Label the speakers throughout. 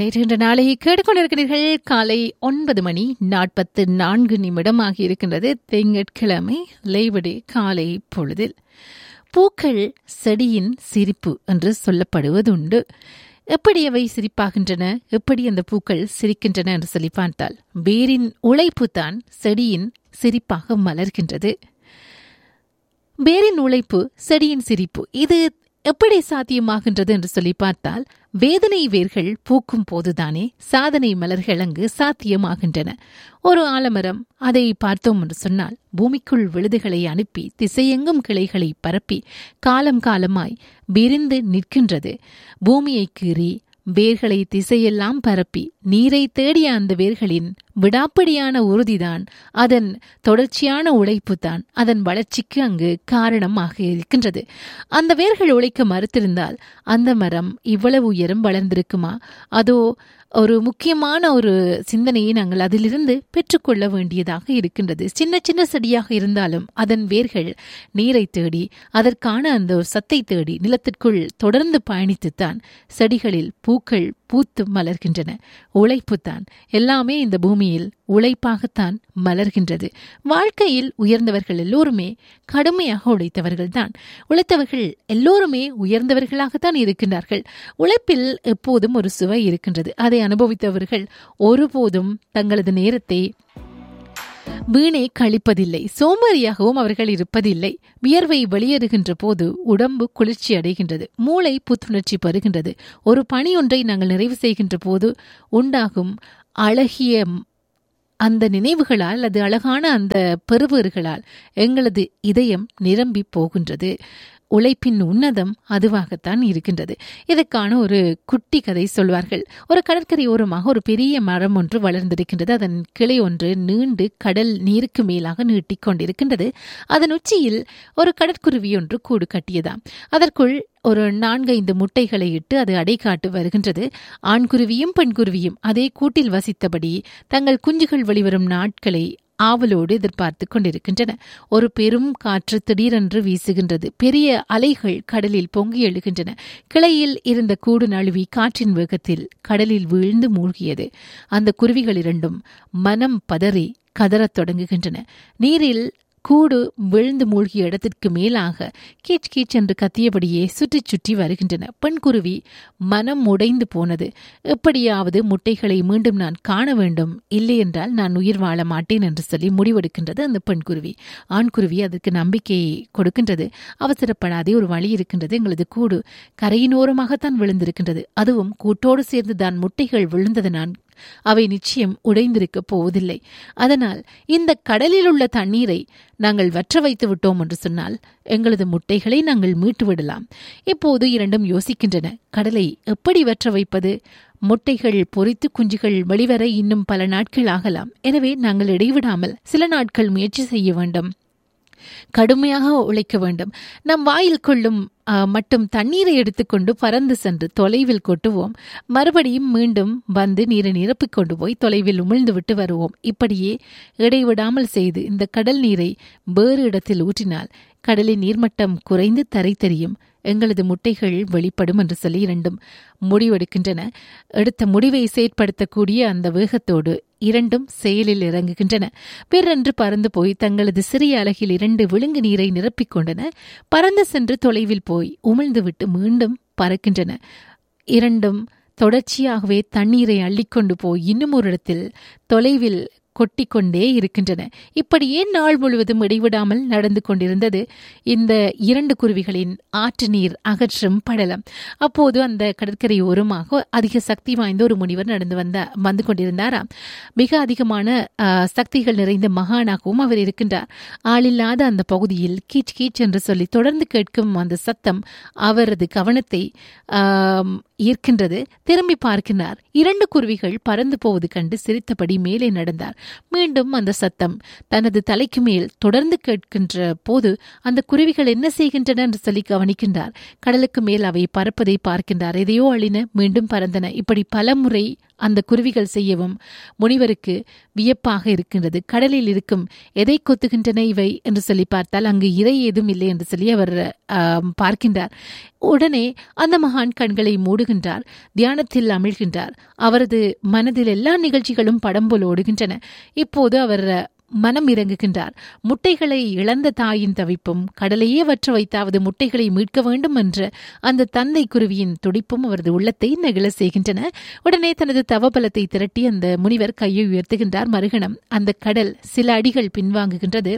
Speaker 1: நேற்று இன்று நாளை கேட்டுக்கொண்டிருக்கிறீர்கள் காலை ஒன்பது மணி நாற்பத்து நான்கு நிமிடம் ஆகியிருக்கின்றது திங்கட்கிழமை லேபடே காலை பொழுதில் பூக்கள் செடியின் சிரிப்பு என்று சொல்லப்படுவதுண்டு எப்படி அவை சிரிப்பாகின்றன எப்படி அந்த பூக்கள் சிரிக்கின்றன என்று சொல்லி பார்த்தால் வேரின் உழைப்பு தான் செடியின் சிரிப்பாக மலர்கின்றது வேரின் உழைப்பு செடியின் சிரிப்பு இது எப்படி சாத்தியமாகின்றது என்று சொல்லி பார்த்தால் வேதனை வேர்கள் பூக்கும் போதுதானே சாதனை மலர்கள் அங்கு சாத்தியமாகின்றன ஒரு ஆலமரம் அதை பார்த்தோம் என்று சொன்னால் பூமிக்குள் விழுதுகளை அனுப்பி திசையெங்கும் கிளைகளை பரப்பி காலம் காலமாய் விரிந்து நிற்கின்றது பூமியை கீறி வேர்களை திசையெல்லாம் பரப்பி நீரை தேடிய அந்த வேர்களின் விடாப்பிடியான உறுதிதான் அதன் தொடர்ச்சியான உழைப்புதான் அதன் வளர்ச்சிக்கு அங்கு காரணமாக இருக்கின்றது அந்த வேர்கள் உழைக்க மறுத்திருந்தால் அந்த மரம் இவ்வளவு உயரம் வளர்ந்திருக்குமா அதோ ஒரு முக்கியமான ஒரு சிந்தனையை நாங்கள் அதிலிருந்து பெற்றுக்கொள்ள வேண்டியதாக இருக்கின்றது சின்ன சின்ன செடியாக இருந்தாலும் அதன் வேர்கள் நீரை தேடி அதற்கான அந்த ஒரு சத்தை தேடி நிலத்திற்குள் தொடர்ந்து பயணித்துத்தான் செடிகளில் பூக்கள் பூத்து மலர்கின்றன உழைப்புத்தான் எல்லாமே இந்த பூமியில் உழைப்பாகத்தான் மலர்கின்றது வாழ்க்கையில் உயர்ந்தவர்கள் எல்லோருமே கடுமையாக உழைத்தவர்கள்தான் உழைத்தவர்கள் எல்லோருமே உயர்ந்தவர்களாகத்தான் இருக்கின்றார்கள் உழைப்பில் எப்போதும் ஒரு சுவை இருக்கின்றது அதை அனுபவித்தவர்கள் ஒருபோதும் தங்களது நேரத்தை வீணே கழிப்பதில்லை சோம்பேறியாகவும் அவர்கள் இருப்பதில்லை வியர்வை வெளியேறுகின்ற போது உடம்பு குளிர்ச்சி அடைகின்றது மூளை புத்துணர்ச்சி பெறுகின்றது ஒரு பணி ஒன்றை நாங்கள் நிறைவு செய்கின்ற போது உண்டாகும் அழகிய அந்த நினைவுகளால் அது அழகான அந்த பெறுவர்களால் எங்களது இதயம் நிரம்பி போகின்றது உழைப்பின் உன்னதம் அதுவாகத்தான் இருக்கின்றது இதற்கான ஒரு குட்டி கதை சொல்வார்கள் ஒரு கடற்கரை ஓரமாக ஒரு பெரிய மரம் ஒன்று வளர்ந்திருக்கின்றது அதன் கிளை ஒன்று நீண்டு கடல் நீருக்கு மேலாக நீட்டிக் கொண்டிருக்கின்றது அதன் உச்சியில் ஒரு கடற்குருவி ஒன்று கூடு கட்டியதாம் அதற்குள் ஒரு நான்கைந்து முட்டைகளை இட்டு அது அடைகாட்டு வருகின்றது ஆண்குருவியும் பெண்குருவியும் அதே கூட்டில் வசித்தபடி தங்கள் குஞ்சுகள் வெளிவரும் நாட்களை ஆவலோடு எதிர்பார்த்து கொண்டிருக்கின்றன ஒரு பெரும் காற்று திடீரென்று வீசுகின்றது பெரிய அலைகள் கடலில் பொங்கி எழுகின்றன கிளையில் இருந்த கூடு நழுவி காற்றின் வேகத்தில் கடலில் வீழ்ந்து மூழ்கியது அந்த குருவிகள் இரண்டும் மனம் பதறி கதறத் தொடங்குகின்றன நீரில் கூடு விழுந்து மூழ்கிய இடத்திற்கு மேலாக கீச் கீச் என்று கத்தியபடியே சுற்றி சுற்றி வருகின்றன பெண்குருவி மனம் உடைந்து போனது எப்படியாவது முட்டைகளை மீண்டும் நான் காண வேண்டும் இல்லையென்றால் நான் உயிர் வாழ மாட்டேன் என்று சொல்லி முடிவெடுக்கின்றது அந்த பெண்குருவி ஆண்குருவி அதற்கு நம்பிக்கையை கொடுக்கின்றது அவசரப்படாதே ஒரு வழி இருக்கின்றது எங்களது கூடு கரையினோரமாகத்தான் விழுந்திருக்கின்றது அதுவும் கூட்டோடு சேர்ந்து தான் முட்டைகள் விழுந்தது நான் அவை நிச்சயம் உடைந்திருக்கப் போவதில்லை அதனால் இந்த கடலில் உள்ள தண்ணீரை நாங்கள் வற்ற வைத்து விட்டோம் என்று சொன்னால் எங்களது முட்டைகளை நாங்கள் மீட்டு விடலாம் இப்போது இரண்டும் யோசிக்கின்றன கடலை எப்படி வற்ற வைப்பது முட்டைகள் பொறித்து குஞ்சுகள் வெளிவர இன்னும் பல நாட்கள் ஆகலாம் எனவே நாங்கள் இடைவிடாமல் சில நாட்கள் முயற்சி செய்ய வேண்டும் கடுமையாக உழைக்க வேண்டும் நம் வாயில் கொள்ளும் மட்டும் தண்ணீரை எடுத்துக்கொண்டு பறந்து சென்று தொலைவில் கொட்டுவோம் மறுபடியும் மீண்டும் வந்து நீரை நிரப்பிக் கொண்டு போய் தொலைவில் உமிழ்ந்து விட்டு வருவோம் இப்படியே இடைவிடாமல் செய்து இந்த கடல் நீரை வேறு இடத்தில் ஊற்றினால் கடலின் நீர்மட்டம் குறைந்து தரை தெரியும் எங்களது முட்டைகள் வெளிப்படும் என்று சொல்லி இரண்டும் முடிவெடுக்கின்றன எடுத்த முடிவை செயற்படுத்தக்கூடிய அந்த வேகத்தோடு இரண்டும் செயலில் இறங்குகின்றன பிறன்று பறந்து போய் தங்களது சிறிய அலகில் இரண்டு விழுங்கு நீரை நிரப்பிக் கொண்டன பறந்து சென்று தொலைவில் போய் உமிழ்ந்துவிட்டு மீண்டும் பறக்கின்றன இரண்டும் தொடர்ச்சியாகவே தண்ணீரை அள்ளிக்கொண்டு போய் இன்னும் ஒரு இடத்தில் தொலைவில் கொட்டிக்கொண்டே இருக்கின்றன இப்படியே நாள் முழுவதும் இடைவிடாமல் நடந்து கொண்டிருந்தது இந்த இரண்டு குருவிகளின் ஆற்று நீர் அகற்றும் படலம் அப்போது அந்த கடற்கரை ஓரமாக அதிக சக்தி வாய்ந்த ஒரு முனிவர் நடந்து வந்த வந்து கொண்டிருந்தாராம் மிக அதிகமான சக்திகள் நிறைந்த மகானாகவும் அவர் இருக்கின்றார் ஆளில்லாத அந்த பகுதியில் கீச் கீச் என்று சொல்லி தொடர்ந்து கேட்கும் அந்த சத்தம் அவரது கவனத்தை ஈர்க்கின்றது திரும்பி பார்க்கிறார் இரண்டு குருவிகள் பறந்து போவது கண்டு சிரித்தபடி மேலே நடந்தார் மீண்டும் அந்த சத்தம் தனது தலைக்கு மேல் தொடர்ந்து கேட்கின்ற போது அந்த குருவிகள் என்ன செய்கின்றன என்று சொல்லி கவனிக்கின்றார் கடலுக்கு மேல் அவை பறப்பதை பார்க்கின்றார் எதையோ அழின மீண்டும் பறந்தன இப்படி பல முறை அந்த குருவிகள் செய்யவும் முனிவருக்கு வியப்பாக இருக்கின்றது கடலில் இருக்கும் எதை கொத்துகின்றன இவை என்று சொல்லி பார்த்தால் அங்கு இறை ஏதும் இல்லை என்று சொல்லி அவர் ஆம், பார்க்கின்றார் உடனே அந்த மகான் கண்களை மூடுகின்றார் தியானத்தில் அமிழ்கின்றார் அவரது மனதில் எல்லா நிகழ்ச்சிகளும் படம் போல் ஓடுகின்றன இப்போது அவர் மனம் இறங்குகின்றார் முட்டைகளை இழந்த தாயின் தவிப்பும் கடலையே வற்ற வைத்தாவது முட்டைகளை மீட்க வேண்டும் என்ற அந்த தந்தை குருவியின் துடிப்பும் அவரது உள்ளத்தை நெகிழ செய்கின்றன உடனே தனது தவபலத்தை திரட்டி அந்த முனிவர் கையை உயர்த்துகின்றார் மறுகணம் அந்த கடல் சில அடிகள் பின்வாங்குகின்றது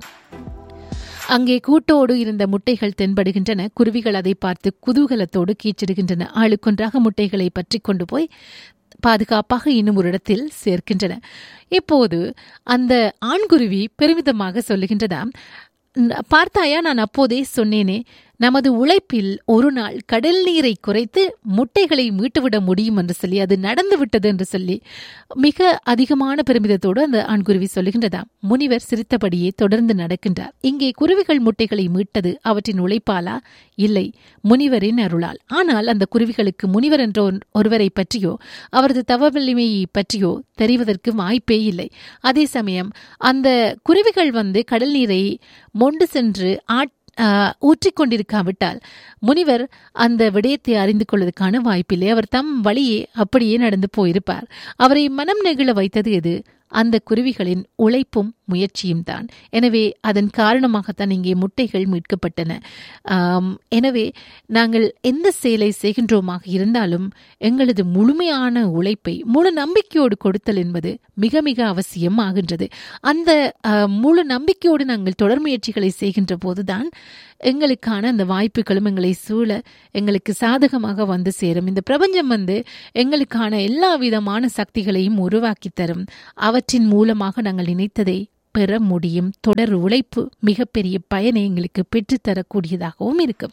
Speaker 1: அங்கே கூட்டோடு இருந்த முட்டைகள் தென்படுகின்றன குருவிகள் அதை பார்த்து குதூகலத்தோடு கீச்சிடுகின்றன ஆளுக்கொன்றாக முட்டைகளை பற்றி கொண்டு போய் பாதுகாப்பாக இன்னும் ஒரு இடத்தில் சேர்க்கின்றன இப்போது அந்த ஆண்குருவி பெருமிதமாக சொல்லுகின்றதாம் "ந- பார்த்தாயா நான் அப்போதே சொன்னேனே நமது உழைப்பில் ஒரு நாள் கடல் நீரை குறைத்து முட்டைகளை மீட்டுவிட முடியும் என்று சொல்லி அது நடந்து விட்டது என்று சொல்லி மிக அதிகமான பெருமிதத்தோடு அந்த ஆண்குருவி சொல்லுகின்றதாம் முனிவர் சிரித்தபடியே தொடர்ந்து நடக்கின்றார் இங்கே குருவிகள் முட்டைகளை மீட்டது அவற்றின் உழைப்பாலா இல்லை முனிவரின் அருளால் ஆனால் அந்த குருவிகளுக்கு முனிவர் என்ற ஒன்- ஒருவரை பற்றியோ அவரது தவ வலிமையை பற்றியோ தெரிவதற்கு வாய்ப்பே இல்லை அதே சமயம் அந்த குருவிகள் வந்து கடல் நீரை மொண்டு சென்று ஆட் ஆஹ், ஊற்றிக்கொண்டிருக்காவிட்டால் முனிவர் அந்த விடயத்தை அறிந்து கொள்வதற்கான வாய்ப்பில்லை அவர் தம் வழியே அப்படியே நடந்து போயிருப்பார் அவரை மனம் நெகிழ வைத்தது எது அந்த குருவிகளின் உழைப்பும் முயற்சியும் தான் எனவே அதன் காரணமாகத்தான் இங்கே முட்டைகள் மீட்கப்பட்டன ஆம், எனவே நாங்கள் எந்த செயலை செய்கின்றோமாக இருந்தாலும் எங்களது முழுமையான உழைப்பை முழு நம்பிக்கையோடு கொடுத்தல் என்பது மிக மிக அவசியம் ஆகின்றது அந்த ஆஹ், முழு நம்பிக்கையோடு நாங்கள் தொடர் முயற்சிகளை செய்கின்ற போதுதான் எங்களுக்கான அந்த வாய்ப்புகளும் எங்களை சூழ எங்களுக்கு சாதகமாக வந்து சேரும் இந்த பிரபஞ்சம் வந்து எங்களுக்கான எல்லா விதமான சக்திகளையும் உருவாக்கி தரும் அவற்றின் மூலமாக நாங்கள் நினைத்ததை பெற முடியும் தொடர் உழைப்பு மிகப்பெரிய பயனை எங்களுக்கு பெற்றுத்தரக்கூடியதாகவும் இருக்கும்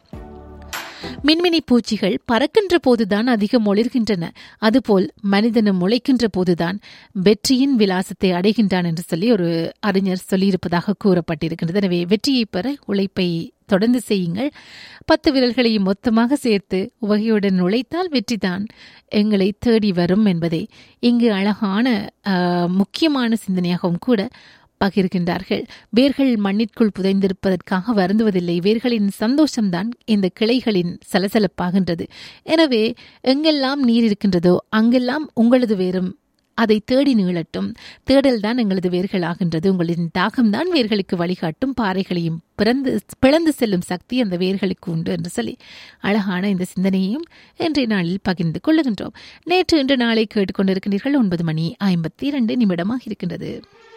Speaker 1: மின்மினி பூச்சிகள் பறக்கின்ற போதுதான் அதிகம் ஒளிர்கின்றன அதுபோல் மனிதனும் முளைக்கின்ற போதுதான் வெற்றியின் விலாசத்தை அடைகின்றான் என்று சொல்லி ஒரு அறிஞர் சொல்லியிருப்பதாக கூறப்பட்டிருக்கின்றது எனவே வெற்றியை பெற உழைப்பை தொடர்ந்து செய்யுங்கள் பத்து விரல்களையும் மொத்தமாக சேர்த்து உவகையுடன் உழைத்தால் வெற்றிதான் எங்களை தேடி வரும் என்பதை இங்கு அழகான ஆஹ், முக்கியமான சிந்தனையாகவும் கூட பகிர்கின்றார்கள் வேர்கள் மண்ணிற்குள் புதைந்திருப்பதற்காக வருந்துவதில்லை வேர்களின் சந்தோஷம்தான் இந்த கிளைகளின் சலசலப்பாகின்றது எனவே எங்கெல்லாம் நீர் இருக்கின்றதோ அங்கெல்லாம் உங்களது வேரும் அதை தேடி நீளட்டும் தேடல் தான் எங்களது வேர்களாகின்றது உங்களின் தாகம்தான் வேர்களுக்கு வழிகாட்டும் பாறைகளையும் பிறந்து பிளந்து செல்லும் சக்தி அந்த வேர்களுக்கு உண்டு என்று சொல்லி அழகான இந்த சிந்தனையையும் இன்றைய நாளில் பகிர்ந்து கொள்ளுகின்றோம் நேற்று இன்று நாளை கேட்டுக்கொண்டிருக்கின்றீர்கள் ஒன்பது மணி ஐம்பத்தி இரண்டு நிமிடமாக இருக்கின்றது